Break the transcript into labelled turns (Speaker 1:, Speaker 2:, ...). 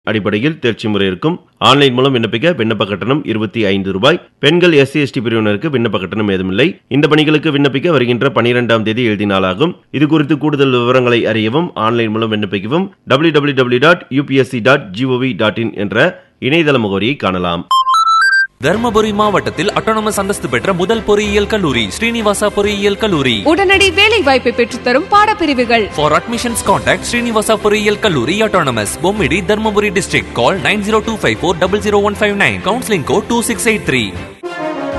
Speaker 1: அடிப்படையில் தேர்ச்சி முறை இருக்கும் ஆன்லைன் மூலம் விண்ணப்பிக்க விண்ணப்ப கட்டணம் இருபத்தி ஐந்து ரூபாய் பெண்கள் எஸ்சி எஸ்டி பிரிவினருக்கு விண்ணப்ப கட்டணம் ஏதுமில்லை இந்த பணிகளுக்கு விண்ணப்பிக்க வருகின்ற பனிரெண்டாம் தேதி எழுதி நாளாகும் இது குறித்து கூடுதல் விவரங்களை அறியவும் ஆன்லைன் மூலம் விண்ணப்பிக்கவும் W W W dot UPSC dot GOV dot in என்ற இணையதள முகவரியை காணலாம்
Speaker 2: தர்மபுரி மாவட்டத்தில் அட்டானமஸ் அந்தஸ்து பெற்ற முதல் பொறியியல் கல்லூரி ஸ்ரீனிவாசா பொறியியல் கல்லூரி
Speaker 3: உடனடி வேலை வாய்ப்பை பெற்றுத்தரும் பாடப்பிரிவுகள்
Speaker 2: ஃபார் அட்மிஷன்ஸ் கான்டாக்ட் ஸ்ரீனிவாசா பொறியியல் கல்லூரி autonomous Bommidi Dharmapuri district call nine zero two five four double zero one five nine counselling code two six eight three